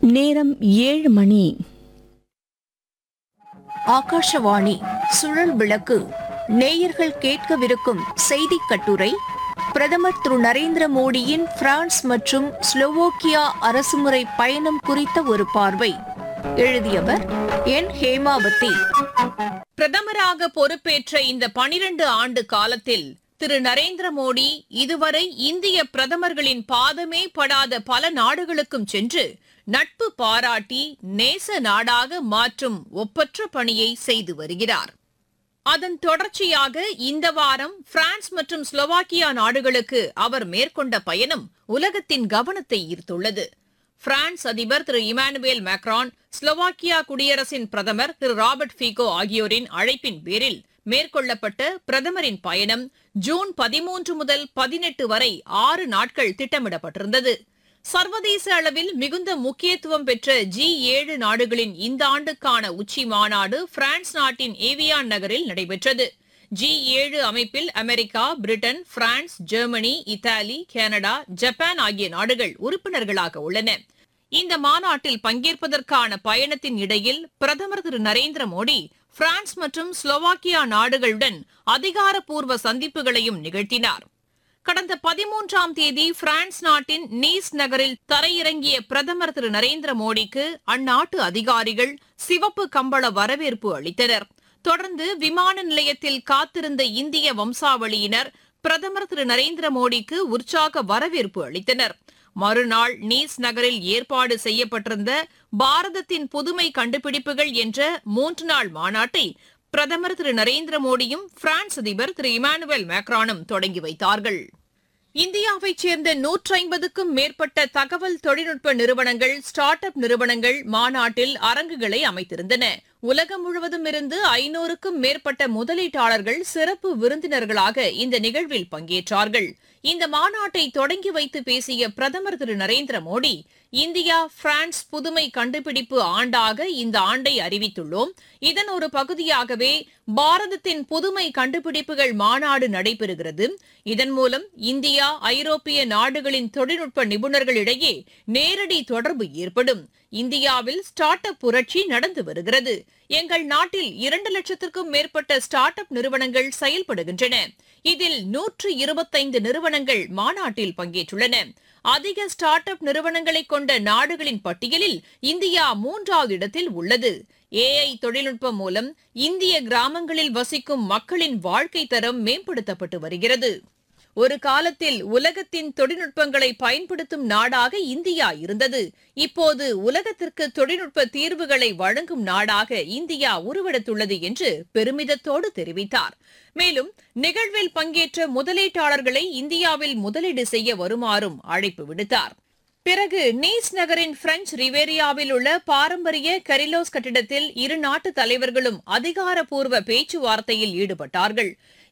நேரம் ஏழு மணி ஆகாஷவாணி சுழல் விளக்கு நேயர்கள் கேட்கவிருக்கும் செய்தி கட்டுரை பிரதமர் திரு நரேந்திர மோடியின் பிரான்ஸ் மற்றும் ஸ்லோவோக்கியா அரசுமுறை பயணம் குறித்த ஒரு பார்வை எழுதியவர் என் ஹேமாவதி பிரதமராக பொறுப்பேற்ற இந்த பனிரண்டு ஆண்டு காலத்தில் திரு நரேந்திர மோடி இதுவரை இந்திய பிரதமர்களின் பாதமே படாத பல நாடுகளுக்கும் சென்று நட்பு பாராட்டி நேச நாடாக மாற்றும் ஒப்பற்ற பணியை செய்து வருகிறார் அதன் தொடர்ச்சியாக இந்த வாரம் பிரான்ஸ் மற்றும் ஸ்லோவாக்கியா நாடுகளுக்கு அவர் மேற்கொண்ட பயணம் உலகத்தின் கவனத்தை ஈர்த்துள்ளது பிரான்ஸ் அதிபர் திரு இமானுவேல் மேக்ரான் ஸ்லோவாக்கியா குடியரசின் பிரதமர் திரு ராபர்ட் ஃபீகோ ஆகியோரின் அழைப்பின் பேரில் மேற்கொள்ளப்பட்ட பிரதமரின் பயணம் ஜூன் பதிமூன்று முதல் பதினெட்டு வரை ஆறு நாட்கள் திட்டமிடப்பட்டிருந்தது சர்வதேச அளவில் மிகுந்த முக்கியத்துவம் பெற்ற ஜி ஏழு நாடுகளின் இந்த ஆண்டுக்கான உச்சி மாநாடு பிரான்ஸ் நாட்டின் ஏவியான் நகரில் நடைபெற்றது ஜி ஏழு அமைப்பில் America Britain France Germany Italy Canada Japan ஆகிய நாடுகள் உறுப்பினர்களாக உள்ளன இந்த மாநாட்டில் பங்கேற்பதற்கான பயணத்தின் இடையில் பிரதமர் திரு நரேந்திர மோடி பிரான்ஸ் மற்றும் ஸ்லோவாக்கியா நாடுகளுடன் அதிகாரப்பூர்வ சந்திப்புகளையும் நிகழ்த்தினார் கடந்த பதிமூன்றாம் தேதி பிரான்ஸ் நாட்டின் நீஸ் நகரில் தரையிறங்கிய பிரதமர் திரு நரேந்திர மோடிக்கு அந்நாட்டு அதிகாரிகள் சிவப்பு கம்பள வரவேற்பு அளித்தனர் தொடர்ந்து விமான நிலையத்தில் காத்திருந்த இந்திய வம்சாவளியினர் பிரதமர் திரு நரேந்திர மோடிக்கு உற்சாக வரவேற்பு அளித்தனர் மறுநாள் நீஸ் நகரில் ஏற்பாடு செய்யப்பட்டிருந்த பாரதத்தின் புதுமை கண்டுபிடிப்புகள் என்ற மூன்று நாள் மாநாட்டை பிரதமர் திரு நரேந்திர மோடியும் பிரான்ஸ் அதிபர் திரு இமானுவேல் மேக்ரானும் தொடங்கி வைத்தார்கள் இந்தியாவைச் சேர்ந்த நூற்றி ஐம்பதுக்கும் மேற்பட்ட தகவல் தொழில்நுட்ப நிறுவனங்கள் ஸ்டார்ட் அப் நிறுவனங்கள் மாநாட்டில் அரங்குகளை அமைத்திருந்தன உலகம் முழுவதும் இருந்து ஐநூறுக்கும் மேற்பட்ட முதலீட்டாளர்கள் சிறப்பு விருந்தினர்களாக இந்த நிகழ்வில் பங்கேற்றார்கள் இந்த மாநாட்டை தொடங்கி வைத்து பேசிய பிரதமர் திரு நரேந்திர மோடி இந்தியா பிரான்ஸ் புதுமை கண்டுபிடிப்பு ஆண்டாக இந்த ஆண்டை அறிவித்துள்ளோம் இதன் ஒரு பகுதியாகவே பாரதத்தின் புதுமை கண்டுபிடிப்புகள் மாநாடு நடைபெறுகிறது இதன் மூலம் இந்தியா ஐரோப்பிய நாடுகளின் தொழில்நுட்ப நிபுணர்களிடையே நேரடி தொடர்பு ஏற்படும் இந்தியாவில் ஸ்டார்ட் அப் புரட்சி நடந்து வருகிறது எங்கள் நாட்டில் இரண்டு லட்சத்திற்கும் மேற்பட்ட ஸ்டார்ட் அப் நிறுவனங்கள் செயல்படுகின்றன இதில் நூற்று இருபத்தைந்து நிறுவனங்கள் மாநாட்டில் பங்கேற்றுள்ளன அதிக ஸ்டார்ட் அப் நிறுவனங்களை கொண்ட நாடுகளின் பட்டியலில் இந்தியா மூன்றாவது இடத்தில் உள்ளது ஏஐ தொழில்நுட்பம் மூலம் இந்திய கிராமங்களில் வசிக்கும் மக்களின் வாழ்க்கை தரம் மேம்படுத்தப்பட்டு வருகிறது ஒரு காலத்தில் உலகத்தின் தொழில்நுட்பங்களை பயன்படுத்தும் நாடாக இந்தியா இருந்தது இப்போது உலகத்திற்கு தொழில்நுட்ப தீர்வுகளை வழங்கும் நாடாக இந்தியா உருவெடுத்துள்ளது என்று பெருமிதத்தோடு தெரிவித்தார் மேலும் நிகழ்வில் பங்கேற்ற முதலீட்டாளர்களை இந்தியாவில் முதலீடு செய்ய வருமாறும் அழைப்பு விடுத்தார் பிறகு நீஸ் நகரின் பிரெஞ்சு ரிவேரியாவில் உள்ள பாரம்பரிய கரிலோஸ் கட்டிடத்தில் இரு நாட்டு தலைவர்களும் அதிகாரப்பூர்வ பேச்சுவார்த்தையில் ஈடுபட்டார்கள்